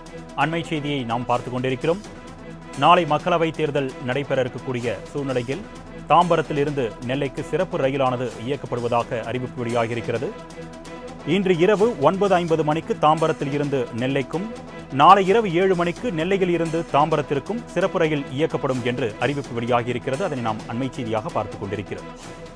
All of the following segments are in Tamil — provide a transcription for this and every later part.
அண்மை செய்தியை நாம் பார்த்து கொண்டிருக்கிறோம் நாளை மக்களவைத் தேர்தல் நடைபெற இருக்கக்கூடிய சூழ்நிலையில் தாம்பரத்தில் இருந்து நெல்லைக்கு சிறப்பு ரயிலானது இயக்கப்படுவதாக அறிவிப்பு வெளியாகியிருக்கிறது இன்று இரவு ஒன்பது ஐம்பது மணிக்கு தாம்பரத்தில் இருந்து நெல்லைக்கும் நாளை இரவு ஏழு மணிக்கு நெல்லையில் இருந்து தாம்பரத்திற்கும் சிறப்பு ரயில் இயக்கப்படும் என்று அறிவிப்பு வெளியாகியிருக்கிறது அதனை நாம் அண்மை செய்தியாக பார்த்துக் கொண்டிருக்கிறோம்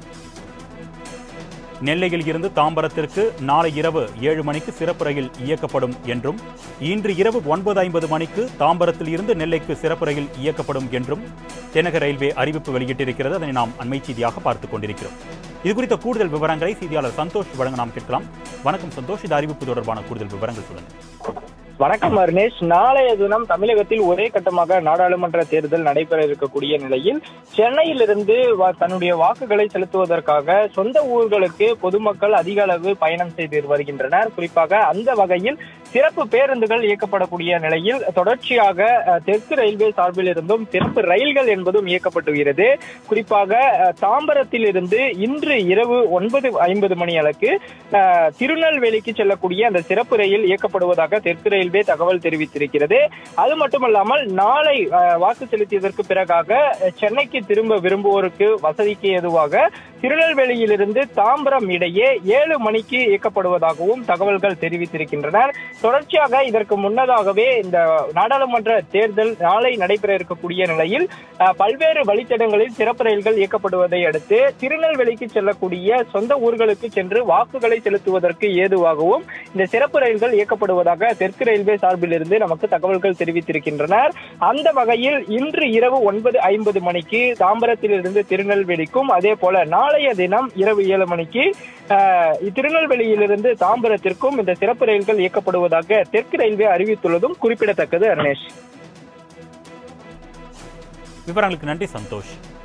நெல்லையில் இருந்து தாம்பரத்திற்கு நாளை இரவு ஏழு மணிக்கு சிறப்பு ரயில் இயக்கப்படும் என்றும் இன்று இரவு ஒன்பது ஐம்பது மணிக்கு தாம்பரத்தில் இருந்து நெல்லைக்கு சிறப்பு ரயில் இயக்கப்படும் என்றும் தென்னக ரயில்வே அறிவிப்பு வெளியிட்டிருக்கிறது அதனை நாம் அண்மை செய்தியாக பார்த்துக் கொண்டிருக்கிறோம் இது குறித்த கூடுதல் விவரங்களை செய்தியாளர் சந்தோஷ் வழங்க நாம் கேட்கலாம் வணக்கம் சந்தோஷ் இந்த அறிவிப்பு தொடர்பான கூடுதல் விவரங்கள் சொல்லுங்கள் வணக்கம் அருணேஷ் நாளைய தினம் தமிழகத்தில் ஒரே கட்டமாக நாடாளுமன்ற தேர்தல் நடைபெற இருக்கக்கூடிய நிலையில் சென்னையிலிருந்து வா- தன்னுடைய வாக்குகளை செலுத்துவதற்காக சொந்த ஊர்களுக்கு பொதுமக்கள் அதிக அளவு பயணம் செய்து வருகின்றனர் குறிப்பாக அந்த வகையில் சிறப்பு பேருந்துகள் இயக்கப்படக்கூடிய நிலையில் தொடர்ச்சியாக அஹ், தெற்கு ரயில்வே சார்பில் இருந்தும் சிறப்பு ரயில்கள் என்பதும் இயக்கப்பட்டு வருகிறது குறிப்பாக அஹ், தாம்பரத்தில் இருந்து இன்று இரவு ஒன்பது ஐம்பது மணி அளவுக்கு அஹ், திருநெல்வேலிக்கு செல்லக்கூடிய அந்த சிறப்பு ரயில் இயக்கப்படுவதாக தெற்கு ரயில்வே தகவல் தெரிவித்திருக்கிறது அது மட்டுமல்லாமல் நாளை அஹ், வாக்கு செலுத்தியதற்கு பிறகாக அஹ், சென்னைக்கு திரும்ப விரும்புவோருக்கு வசதிக்கு ஏதுவாக திருநெல்வேலியிலிருந்து தாம்பரம் இடையே ஏழு மணிக்கு இயக்கப்படுவதாகவும் தகவல்கள் தெரிவித்திருக்கின்றனர் தொடர்ச்சியாக இதற்கு முன்னதாகவே இந்த நாடாளுமன்ற தேர்தல் நாளை நடைபெற இருக்கக்கூடிய நிலையில் அஹ், பல்வேறு வழித்தடங்களில் சிறப்பு ரயில்கள் இயக்கப்படுவதை அடுத்து திருநெல்வேலிக்கு செல்லக்கூடிய சொந்த ஊர்களுக்கு சென்று வாக்குகளை செலுத்துவதற்கு ஏதுவாகவும் இந்த சிறப்பு ரயில்கள் இயக்கப்படுவதாக தெற்கு ரயில்வே சார்பில் இருந்து நமக்கு தகவல்கள் தெரிவித்திருக்கின்றனர் அந்த வகையில் இன்று இரவு ஒன்பது ஐம்பது மணிக்கு தாம்பரத்திலிருந்து திருநெல்வேலிக்கும் அதே போல நாளைய தினம் இரவு ஏழு மணிக்கு அஹ், திருநெல்வேலியிலிருந்து தாம்பரத்திற்கும் இந்த சிறப்பு ரயில்கள் இயக்கப்படுவதாக தெற்கு ரயில்வே அறிவித்துள்ளதும் குறிப்பிடத்தக்கது அருணேஷ் விவரங்களுக்கு நன்றி சந்தோஷ்